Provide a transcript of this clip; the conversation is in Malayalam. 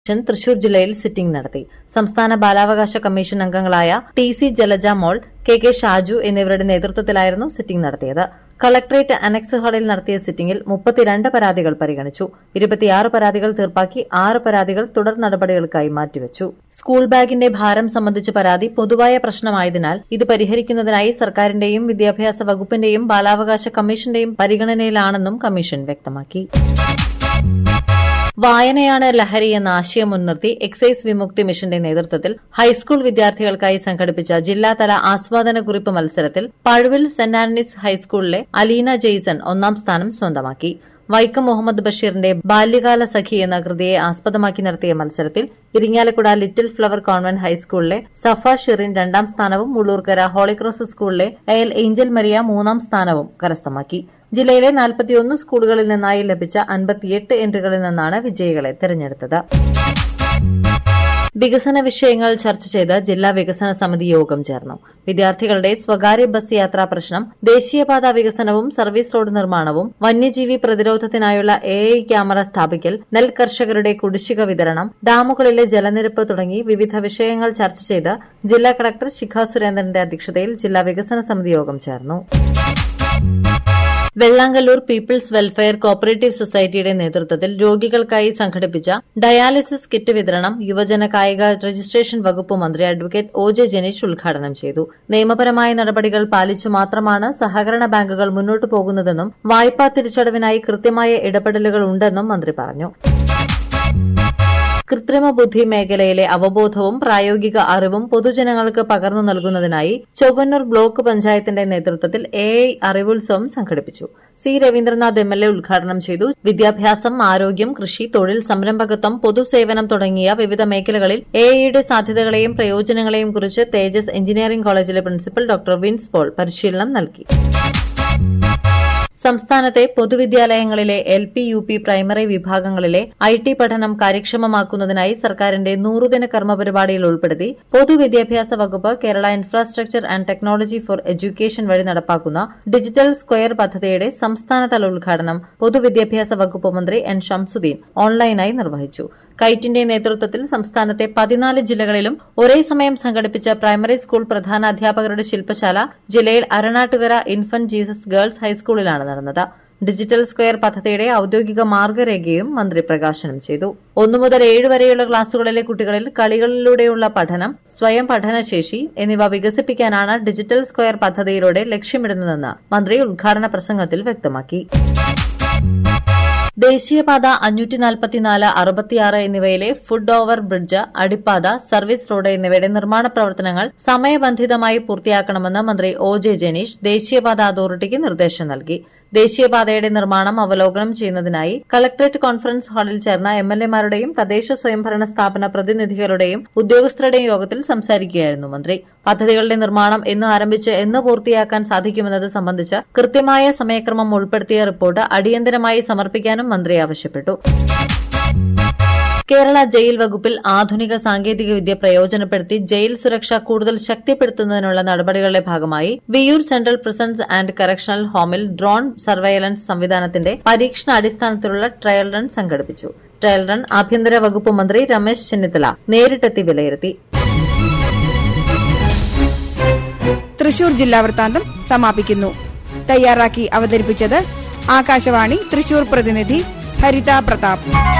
കമ്മീഷൻ തൃശൂർ ജില്ലയിൽ സിറ്റിംഗ് നടത്തി സംസ്ഥാന ബാലാവകാശ കമ്മീഷൻ അംഗങ്ങളായ T C Jalaja Mol K K Shaju എന്നിവരുടെ നേതൃത്വത്തിലായിരുന്നു സിറ്റിംഗ് നടത്തിയത് കളക്ടറേറ്റ് അനക്സ് ഹാളിൽ നടത്തിയ സിറ്റിംഗിൽ മുപ്പത്തിരണ്ട് പരാതികൾ പരിഗണിച്ചു ഇരുപത്തിയാറ് പരാതികൾ തീർപ്പാക്കി ആറ് പരാതികൾ തുടർ നടപടികൾക്കായി മാറ്റിവച്ചു സ്കൂൾ ബാഗിന്റെ ഭാരം സംബന്ധിച്ച പരാതി പൊതുവായ പ്രശ്നമായതിനാൽ ഇത് പരിഹരിക്കുന്നതിനായി സർക്കാരിന്റെയും വിദ്യാഭ്യാസ വകുപ്പിന്റെയും ബാലാവകാശ കമ്മീഷന്റെയും പരിഗണനയിലാണെന്നും കമ്മീഷൻ വ്യക്തമാക്കി വായനയാണ് ലഹരി എന്ന ആശയം മുൻനിർത്തി എക്സൈസ് വിമുക്തി മിഷന്റെ നേതൃത്വത്തിൽ ഹൈസ്കൂൾ വിദ്യാർത്ഥികൾക്കായി സംഘടിപ്പിച്ച ജില്ലാതല ആസ്വാദന കുറിപ്പ് മത്സരത്തിൽ പഴുവിൽ സെന്റ് ആന്റണീസ് ഹൈസ്കൂളിലെ അലീന ജെയ്സൺ ഒന്നാം സ്ഥാനം സ്വന്തമാക്കി വൈക്കം മുഹമ്മദ് ബഷീറിന്റെ ബാല്യകാല സഖി എന്ന കൃതിയെ ആസ്പദമാക്കി നടത്തിയ മത്സരത്തിൽ ഇരിങ്ങാലക്കുട ലിറ്റിൽ ഫ്ലവർ കോൺവെന്റ് ഹൈസ്കൂളിലെ സഫ ഷിറിൻ രണ്ടാം സ്ഥാനവും മുള്ളൂർക്കര ഹോളിക്രോസ് സ്കൂളിലെ എൽ ഏഞ്ചൽ മരിയ മൂന്നാം സ്ഥാനവും കരസ്ഥമാക്കി ജില്ലയിലെ നാൽപ്പത്തിയൊന്ന് സ്കൂളുകളിൽ നിന്നായി ലഭിച്ച അൻപത്തിയെട്ട് എൻട്രികളിൽ നിന്നാണ് വിജയികളെ തെരഞ്ഞെടുത്തത് വികസന വിഷയങ്ങൾ ചർച്ച ചെയ്ത് ജില്ലാ വികസന സമിതി യോഗം ചേർന്നു വിദ്യാർത്ഥികളുടെ സ്വകാര്യ ബസ് യാത്രാ പ്രശ്നം ദേശീയപാത വികസനവും സർവീസ് റോഡ് നിർമ്മാണവും വന്യജീവി പ്രതിരോധത്തിനായുള്ള എ ഐ ക്യാമറ സ്ഥാപിക്കൽ നെൽ കർഷകരുടെ കുടിശ്ശിക വിതരണം ഡാമുകളിലെ ജലനിരപ്പ് തുടങ്ങി വിവിധ വിഷയങ്ങൾ ചർച്ച ചെയ്ത് ജില്ലാ കളക്ടർ ശിഖ സുരേന്ദ്രന്റെ അധ്യക്ഷതയിൽ ജില്ലാ വികസന സമിതി യോഗം ചേർന്നു വെള്ളാങ്കല്ലൂർ പീപ്പിൾസ് വെൽഫെയർ കോപ്പറേറ്റീവ് സൊസൈറ്റിയുടെ നേതൃത്വത്തിൽ രോഗികൾക്കായി സംഘടിപ്പിച്ച ഡയാലിസിസ് കിറ്റ് വിതരണം യുവജന കായിക രജിസ്ട്രേഷൻ വകുപ്പ് മന്ത്രി അഡ്വക്കേറ്റ് ഒ ജെ ജനീഷ് ഉദ്ഘാടനം ചെയ്തു നിയമപരമായ നടപടികൾ പാലിച്ചു മാത്രമാണ് സഹകരണ ബാങ്കുകൾ മുന്നോട്ടു പോകുന്നതെന്നും വായ്പാ തിരിച്ചടവിനായി കൃത്യമായ ഇടപെടലുകൾ ഉണ്ടെന്നും മന്ത്രി പറഞ്ഞു കൃത്രിമ ബുദ്ധി മേഖലയിലെ അവബോധവും പ്രായോഗിക അറിവും പൊതുജനങ്ങൾക്ക് പകർന്നു നൽകുന്നതിനായി ചൊവ്വന്നൂർ ബ്ലോക്ക് പഞ്ചായത്തിന്റെ നേതൃത്വത്തിൽ എ ഐ അറിവുത്സവം സംഘടിപ്പിച്ചു C Raveendranath M L A ഉദ്ഘാടനം ചെയ്തു വിദ്യാഭ്യാസം ആരോഗ്യം കൃഷി തൊഴിൽ സംരംഭകത്വം പൊതുസേവനം തുടങ്ങിയ വിവിധ മേഖലകളിൽ എ ഐയുടെ സാധ്യതകളെയും പ്രയോജനങ്ങളെയും കുറിച്ച് തേജസ് എഞ്ചിനീയറിംഗ് കോളേജിലെ പ്രിൻസിപ്പൽ ഡോക്ടർ വിൻസ് പോൾ പരിശീലനം നൽകി സംസ്ഥാനത്തെ പൊതുവിദ്യാലയങ്ങളിലെ L P U P primary വിഭാഗങ്ങളിലെ ഐ ടി പഠനം കാര്യക്ഷമമാക്കുന്നതിനായി സർക്കാരിന്റെ നൂറുദിന കർമ്മ പരിപാടിയിൽ ഉൾപ്പെടുത്തി പൊതുവിദ്യാഭ്യാസ വകുപ്പ് Kerala infrastructure and technology for education വഴി നടപ്പാക്കുന്ന ഡിജിറ്റൽ സ്ക്വയർ പദ്ധതിയുടെ സംസ്ഥാനതല ഉദ്ഘാടനം പൊതുവിദ്യാഭ്യാസ വകുപ്പ് മന്ത്രി എൻ ഷംസുദ്ദീൻ ഓൺലൈനായി നിർവഹിച്ചു കൈറ്റിന്റെ നേതൃത്വത്തിൽ സംസ്ഥാനത്തെ പതിനാല് ജില്ലകളിലും ഒരേ സമയം സംഘടിപ്പിച്ച പ്രൈമറി സ്കൂൾ പ്രധാനാധ്യാപകരുടെ ശില്പശാല ജില്ലയിൽ അരണാട്ടുകര ഇൻഫന്റ് ജീസസ് ഗേൾസ് ഹൈസ്കൂളിലാണ് നടന്നത് ഡിജിറ്റൽ സ്ക്വയർ പദ്ധതിയുടെ ഔദ്യോഗിക മാർഗരേഖയും മന്ത്രി പ്രകാശനം ചെയ്തു ഒന്നു മുതൽ ഏഴ് വരെയുള്ള ക്ലാസുകളിലെ കുട്ടികളിൽ കളികളിലൂടെയുള്ള പഠനം സ്വയം പഠനശേഷി എന്നിവ വികസിപ്പിക്കാനാണ് ഡിജിറ്റൽ സ്ക്വയർ പദ്ധതിയിലൂടെ ലക്ഷ്യമിടുന്നതെന്ന് മന്ത്രി ഉദ്ഘാടന പ്രസംഗത്തിൽ വ്യക്തമാക്കി ദേശീയപാത അഞ്ഞൂറ്റി നാൽപ്പത്തിനാല് അറുപത്തിയാറ് എന്നിവയിലെ ഫുഡ് ഓവർ ബ്രിഡ്ജ് അടിപ്പാത സർവീസ് റോഡ് എന്നിവയുടെ നിർമ്മാണ പ്രവർത്തനങ്ങൾ സമയബന്ധിതമായി പൂർത്തിയാക്കണമെന്ന് മന്ത്രി ഒ ജെ ജനീഷ് ദേശീയപാത അതോറിറ്റിക്ക് നിർദ്ദേശം നൽകി ദേശീയപാതയുടെ നിർമ്മാണം അവലോകനം ചെയ്യുന്നതിനായി കളക്ടറേറ്റ് കോൺഫറൻസ് ഹാളിൽ ചേർന്ന എംഎൽഎമാരുടെയും തദ്ദേശ സ്വയംഭരണ സ്ഥാപന പ്രതിനിധികളുടെയും ഉദ്യോഗസ്ഥരുടെയും യോഗത്തിൽ സംസാരിക്കുകയായിരുന്നു മന്ത്രി പദ്ധതികളുടെ നിർമ്മാണം എന്ന് ആരംഭിച്ച് എന്ന് പൂർത്തിയാക്കാൻ സാധിക്കുമെന്നത് സംബന്ധിച്ച് കൃത്യമായ സമയക്രമം ഉൾപ്പെടുത്തിയ റിപ്പോർട്ട് അടിയന്തരമായി സമർപ്പിക്കാനും മന്ത്രി ആവശ്യപ്പെട്ടു കേരള ജയിൽ വകുപ്പിൽ ആധുനിക സാങ്കേതികവിദ്യ പ്രയോജനപ്പെടുത്തി ജയിൽ സുരക്ഷ കൂടുതൽ ശക്തിപ്പെടുത്തുന്നതിനുള്ള നടപടികളുടെ ഭാഗമായി Viyyur central prisons and correctional ഹോമിൽ ഡ്രോൺ സർവൈലൻസ് സംവിധാനത്തിന്റെ പരീക്ഷണാടിസ്ഥാനത്തിലുള്ള ട്രയൽ റൺ സംഘടിപ്പിച്ചു ട്രയൽ റൺ ആഭ്യന്തര വകുപ്പ് മന്ത്രി രമേശ് ചെന്നിത്തല നേരിട്ടെത്തി വിലയിരുത്തി തൃശൂർ ജില്ലാ വൃത്താന്തം സമാപിക്കുന്നു തയ്യാറാക്കി അവതരിപ്പിച്ചത് ആകാശവാണി തൃശൂർ പ്രതിനിധി ഭരിത പ്രതാപ്